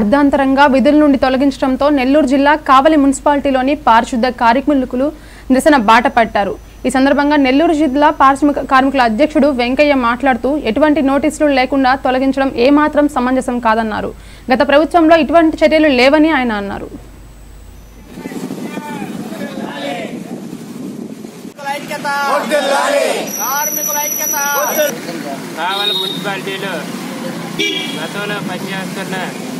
అర్ధాంతరంగా విధుల నుండి తొలగించడంతో నెల్లూరు జిల్లా కావలి మున్సిపాలిటీలోని పారిశుద్ధ కార్మికులు నిరసన బాట పట్టారు ఈ సందర్భంగా నెల్లూరు జిల్లా పారిశ్రామిక కార్మికుల అధ్యక్షుడు వెంకయ్య మాట్లాడుతూ ఎటువంటి నోటీసులు లేకుండా తొలగించడం ఏమాత్రం సమంజసం కాదన్నారు గత ప్రభుత్వంలో ఇటువంటి చర్యలు లేవని ఆయన అన్నారు కార్మికుల ఐక్యత కార్మికుల ఐక్యత కావలి మున్సిపాలిటీలో గతంలో పనిచేస్తున్న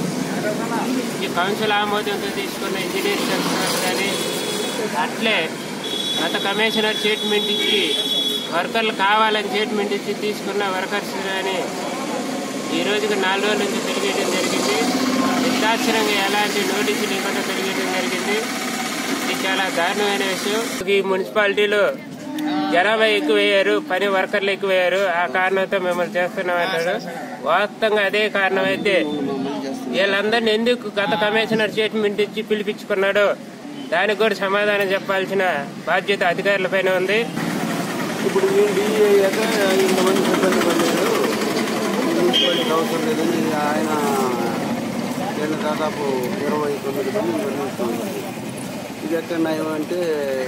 ఈ కౌన్సిల్ ఆమోదంతో తీసుకున్న ఇంజనీర్ సెక్షన్ కానీ అట్లే గత కమిషనర్ స్టేట్మెంట్ ఇచ్చి వర్కర్లు కావాలని స్టేట్మెంట్ ఇచ్చి తీసుకున్న వర్కర్స్ కానీ ఈ రోజుకి నాలుగు రోజుల నుంచి తిరిగేయడం జరిగింది నిర్దాక్షిణంగా ఎలాంటి నోటీసులు ఇవ్వకుండా తిరిగేయడం జరిగింది ఇది చాలా దారుణమైన విషయం ఈ మున్సిపాలిటీలో జనాభా ఎక్కువయ్యారు పని వర్కర్లు ఎక్కువయ్యారు ఆ కారణంతో మిమ్మల్ని చేస్తున్నాం అంటారు వాస్తవంగా అదే కారణం అయితే వీళ్ళందరినీ ఎందుకు గత కమిషనర్ స్టేట్మెంట్ ఇచ్చి పిలిపించుకున్నాడో దానికి కూడా సమాధానం చెప్పాల్సిన బాధ్యత అధికారులపైన ఉంది ఇప్పుడు వీళ్ళు డీఏ అయ్యాక ఇంతమంది సిబ్బంది పడలేదు మున్సిపాలిటీకి అవసరం లేదని ఆయన నేను దాదాపు ఇరవై తొమ్మిది మంది నిర్ణయిస్తున్నాను ఇది ఎక్కడ న్యాయం అంటే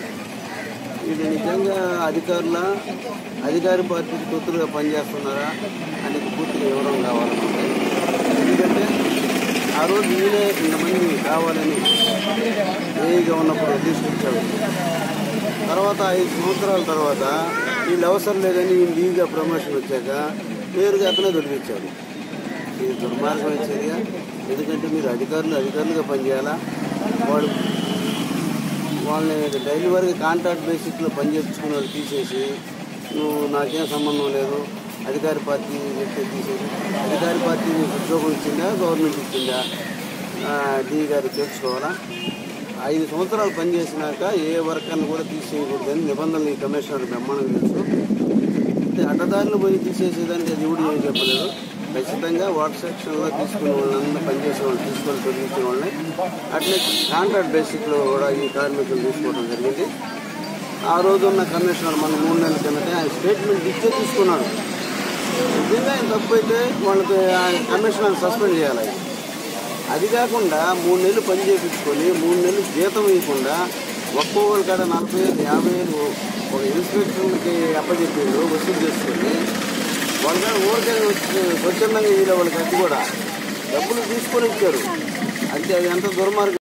ఇది నిజంగా అధికారుల అధికారి పార్టీకి తొత్తులుగా పనిచేస్తున్నారా అనేది పూర్తిగా వివరం కావాలన్నమాట ఎందుకంటే ఆ రోజు ఈయనే ఇంతమంది కావాలని ఏఈగా ఉన్నప్పుడు తీసుకొచ్చాడు తర్వాత ఐదు సంవత్సరాల తర్వాత వీళ్ళు అవసరం లేదని వీళ్ళు లీవ్గా ప్రమోషన్ వచ్చాక నేరుగా అతనే దొరికిచ్చారు ఇది దుర్మార్గమైన చర్య ఎందుకంటే మీరు అధికారులు అధికారులుగా పనిచేయాలా వాళ్ళు వాళ్ళని డైలీ వరకు కాంట్రాక్ట్ బేసిక్లో పనిచేసుకుని వాళ్ళు తీసేసి నువ్వు నాకేం సంబంధం లేదు అధికార పార్టీ వ్యక్తి తీసేసి అధికార పార్టీ నీకు ఉద్యోగం ఇచ్చిందా గవర్నమెంట్ ఇచ్చిందా డీ గారు తెలుసుకోవాలా ఐదు సంవత్సరాలు పనిచేసినాక ఏ వర్కర్ని కూడా తీసేయకూడదని నిబంధనలు ఈ కమిషనర్ బ్రహ్మాండం తెలుసు అంటే అడ్డదారులు పోయి తీసేసేదానికి అది ఎవడు ఏం చెప్పలేదు ఖచ్చితంగా వాటర్ సెక్షన్లో తీసుకునే వాళ్ళందరూ పనిచేసే వాళ్ళు తీసుకొని తొలగించిన వాళ్ళని అట్లే కాంట్రాక్ట్ బేసిక్లో కూడా ఈ కార్మికులు తీసుకోవడం జరిగింది ఆ రోజు ఉన్న కమిషనర్ మన మూడు నెలల కిందటే ఆయన స్టేట్మెంట్ ఇచ్చే తీసుకున్నాడు నిజంగా ఆయన తప్పు అయితే వాళ్ళకి ఆయన కమిషనర్ సస్పెండ్ చేయాలి అది కాకుండా మూడు నెలలు పని చేయించుకొని మూడు నెలలు జీతం ఇవ్వకుండా ఒక్కొక్కరి కాడ నలభై వేలు యాభై వేలు ఒక ఇన్స్పెక్టర్కి అప్పచెప్పిండు వసూలు చేసుకొని వాళ్ళ కాడ ఊరికే వచ్చి స్వచ్ఛందంగా వీళ్ళ వాళ్ళకి అది కూడా డబ్బులు తీసుకొని ఇచ్చారు అంటే అది ఎంత దుర్మార్గం